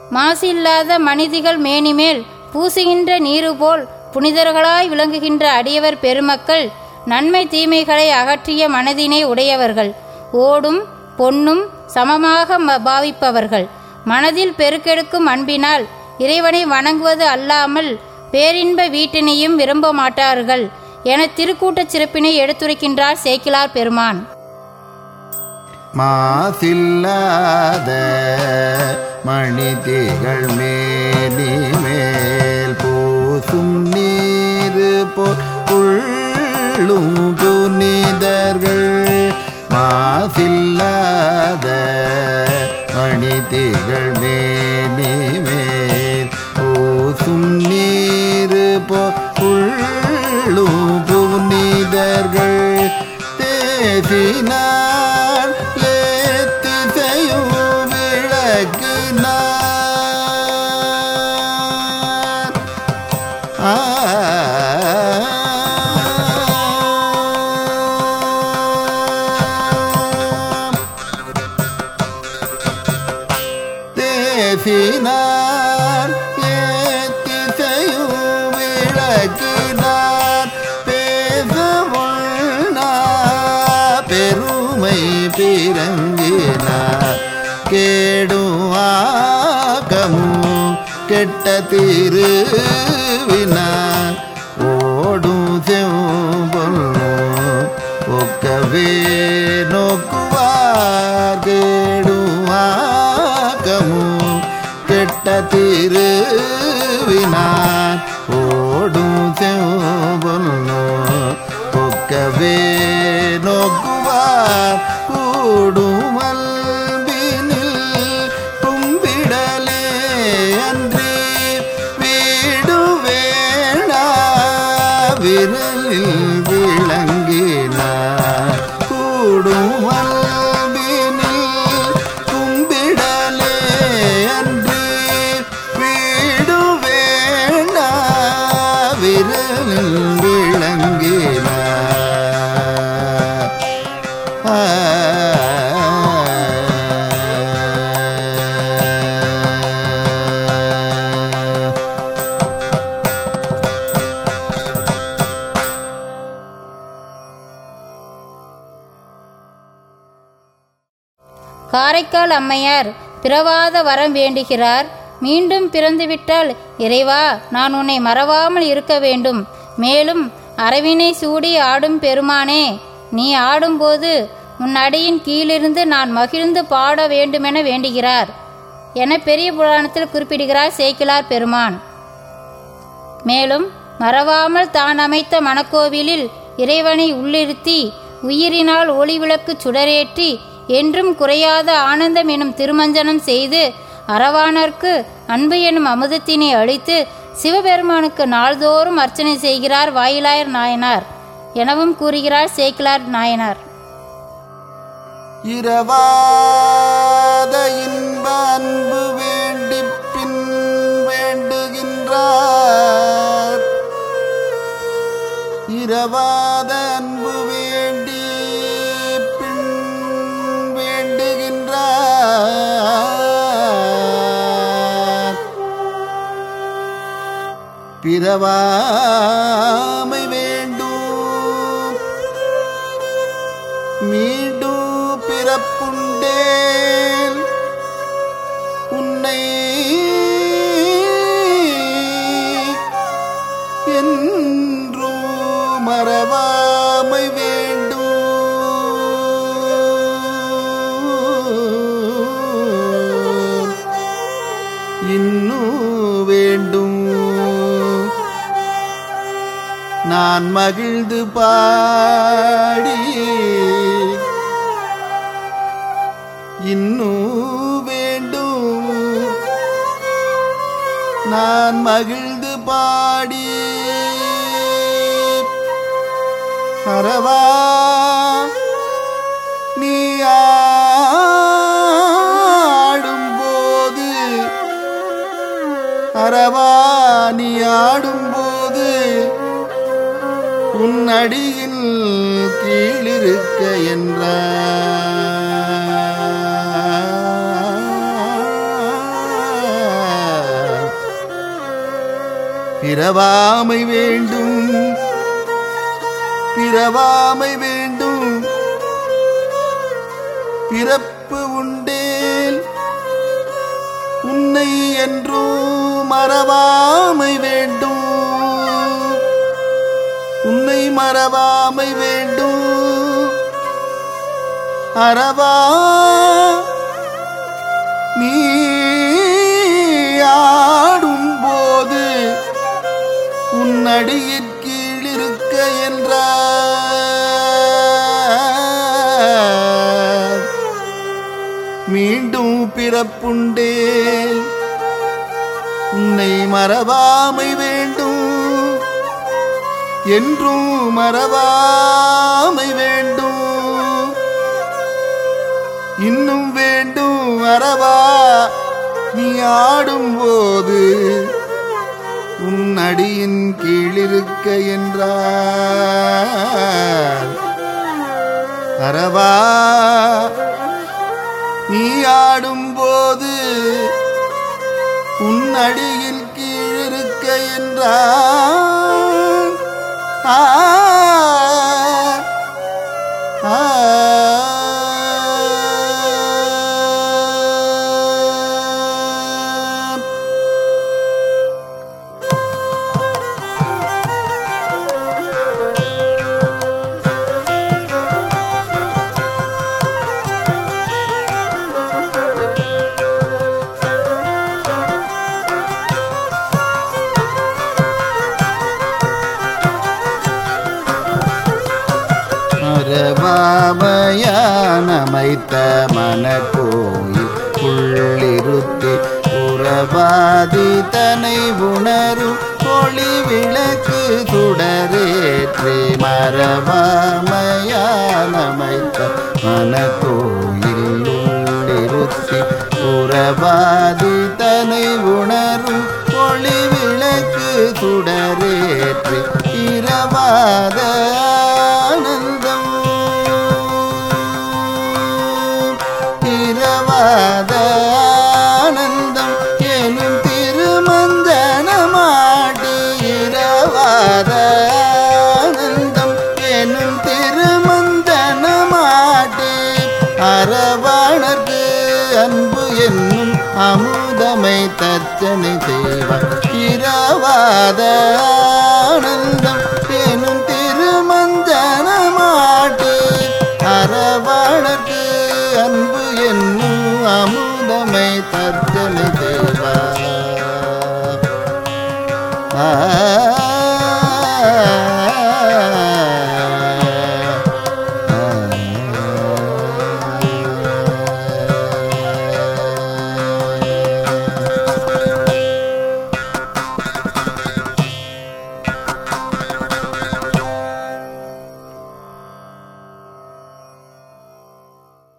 மாசு இல்லாத மனிதிகள் மேனிமேல் பூசுகின்ற நீரு போல் புனிதர்களாய் விளங்குகின்ற அடியவர் பெருமக்கள் நன்மை தீமைகளை அகற்றிய மனதினை உடையவர்கள் ஓடும் பொன்னும் சமமாக ம- பாவிப்பவர்கள் மனதில் பெருக்கெடுக்கும் அன்பினால் இறைவனை வணங்குவது அல்லாமல் பேரின்ப வீட்டினையும் விரும்ப மாட்டார்கள் என திருக்கூட்டச் சிறப்பினை எடுத்துரைக்கின்றார் சேக்கிலார் பெருமான் மாசில்லாத மணிதிகள் மேனி மேல் பூசும் நீரு பொள்ளும் புனிதர்கள் மாசில்லாத மணிதிகள் மேனி மேல் பூசும் நீரு பொள்ளும் புனிதர்கள் தேசினார் ஏத்திசையும் விளக்கினார் ஆ தேசினார் ஏத்திசையும் விளக்கினார் பேசுவா பெருமை பிறங்கினார் கேடும் ஆகமும் கெட்ட திருவினார் ஓடும் செம்பொல்லும் ஒக்கவே நோக்குவார் கேடும் ஆகமும் கெட்ட திருவினார் ஓடும் செம்பொல்லும் ஒக்கவே நோக்குவார் கூடும் அல்பினில் கும்பிடலே அன்றி வீடு வேணா விரலில் விளங்கினார் கூடும் அல்பினில் கும்பிடலே அன்றி வீடு வேணா விரலில் விளங்கினார் ஆ காரைக்கால் அம்மையார் பிறவாத வரம் வேண்டுகிறார் மீண்டும் பிறந்துவிட்டால் இறைவா நான் உன்னை மறவாமல் இருக்க வேண்டும் மேலும் அரவினை சூடி ஆடும் பெருமானே நீ ஆடும்போது உன் அடியின் கீழிருந்து நான் மகிழ்ந்து பாட வேண்டுமென வேண்டுகிறார் என பெரிய புராணத்தில் குறிப்பிடுகிறார் சேக்கிலார் பெருமான் மேலும் மறவாமல் தான் அமைத்த மணக்கோவிலில் இறைவனை உள்ளிருத்தி உயிரினால் ஒளிவிளக்கு சுடரேற்றி என்றும் குறையாத ஆனந்தம் எனும் திருமஞ்சனம் செய்து அரவானர்க்கு அன்பு எனும் அமுதத்தினை அளித்து சிவபெருமானுக்கு நாள்தோறும் அர்ச்சனை செய்கிறார் வாயிலாயர் நாயனார் எனவும் கூறுகிறார் சேக்கிலார் நாயனார் இரவாத இன்ப அன்பு வேண்டி பின் வேண்டுகின்றார் இரவாத அன்பு வேண்டி பின் வேண்டுகின்றார் பிறவாமை வேண்டும் மீண்டும் பிறப்புண்டேன் உன்னை என்றும் மறவாமை வேண்டும் இன்னும் வேண்டும் நான் மகிழ்ந்து பாடி இன்னும் வேண்டும் நான் மகிழ்ந்து பாடி அறவா நீ ஆடும்போது அறவா நீ ஆடும்போது உன் அடியில் கீழிருக்க என்றார் பிறவாமை வேண்டும் பிறவாமை வேண்டும் பிறப்பு உண்டேல் உன்னை என்றும் மறவாமை வேண்டும் உன்னை மறவாமை வேண்டும் அறவா நீ ஆடும் போது உன் அடியிற் கீழ் இருக்க என்றார் மீண்டும் பிறப்புண்டே உன்னை மறவாமை வேண்டும் என்றும் மறவாமை வேண்டும் இன்னும் வேண்டும் அறவா நீ ஆடும்போது உன் அடியின் கீழிருக்க என்றார் அறவா நீ ஆடும்போது உன் அடியில் கீழிருக்க என்றார் ஆ ஆ மரபாமையானமைத்த மனக்கோயில் உள்ளிருத்தி புறவாதி தனை உணரும் ஒளி விளக்கு சுடரேற்றி மரபாமையானமைத்த மனக்கோயில் உள்ளிருத்தி புறவாதி தனை உணரும் ஒளி விளக்கு சுடரேற்றி இரவாத ஆனந்தம் இரவாத ஆனந்தம் எனும் திருமஞ்சனமாடி இரவாத ஆனந்தம் எனும் திருமஞ்சனமாடி அரவணர்க்கு அன்பு என்னும் அமுதமை தச்சனை செய்வார் இரவாத ஆனந்தம் எனும் திருமஞ்சனமாட்டி அரவணர்க்கு அன்பு என்னும் அமுதமை தச்சனை செய்வார் ஆ